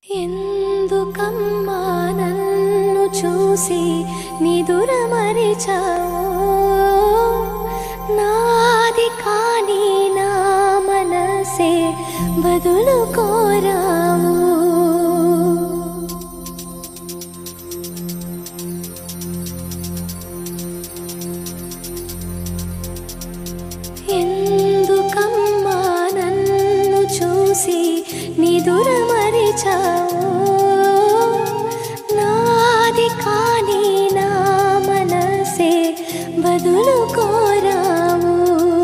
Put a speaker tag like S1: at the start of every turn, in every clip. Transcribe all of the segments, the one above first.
S1: ఎందుకమ్మా నన్ను చూసి నిదురమరిచావు నాది కాని నా మనసే బదులు కోరావు ఎందుకమ్మా నన్ను చూసి నిదురమరిచావు నాది కాని నా మనసే బదులు కోరావు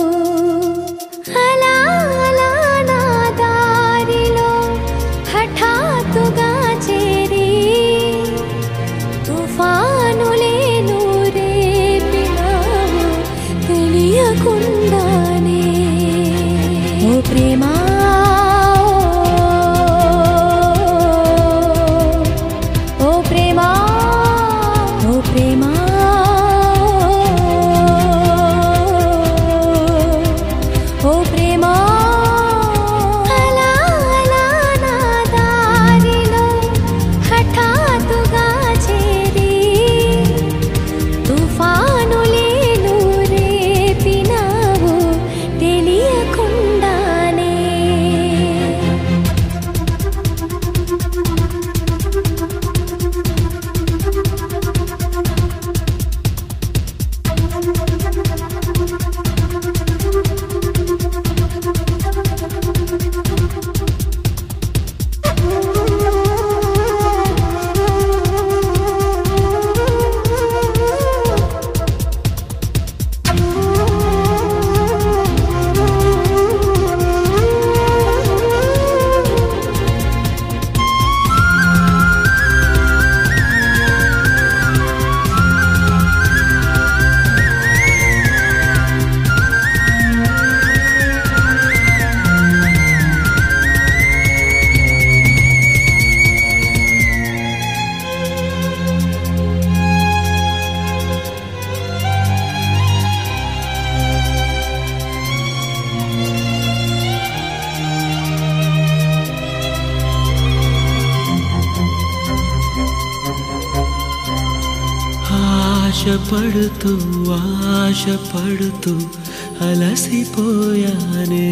S1: అలా అలా నా దారిలో హఠాత్తుగా చేరి తుఫానులేను రేపినావు తెలియకుండానే ఓ ప్రేమా ఓ ప్రేమా ఓ ప్రేమా ఓ ప్రేమా అలా అలా నా దారిలో హఠాత్తుగా చేరి తుఫానులేను రేపినావు తెలియకుండానే
S2: ఆశపడుతూ ఆశపడుతూ అలసిపోయానే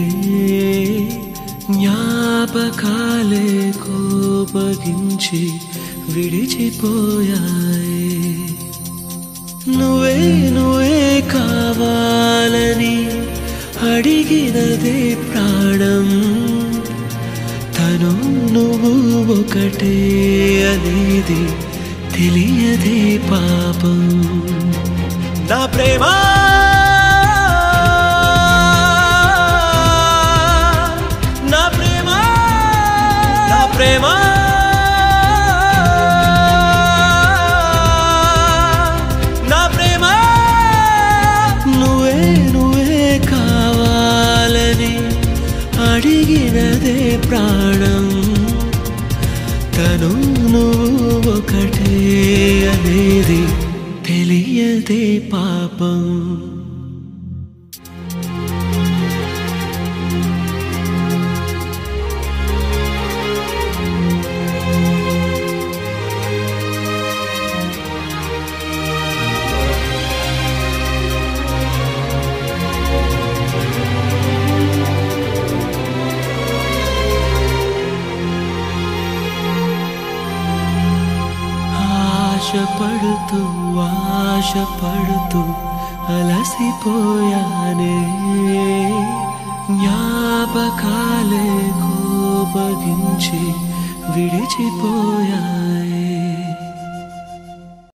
S2: జ్ఞాపకాలే కోపగించి విడిచిపోయాయి నువ్వే నువ్వే కావాలని అడిగినదే ప్రాణం తను నువ్వు ఒకటే అనేది తెలియదే పాపం నా ప్రేమ నా ప్రేమ నా ప్రేమ నా ప్రేమ నువ్వే నువ్వే కావాలని అడిగినదే ప్రాణం తను నువ్వు ఒకటే అనేది తెలియదే పాపం ఆశపడుతూ ఆశపడుతూ అలసిపోయానే జ్ఞాపకాలే కోపగించి విడిచిపోయాయి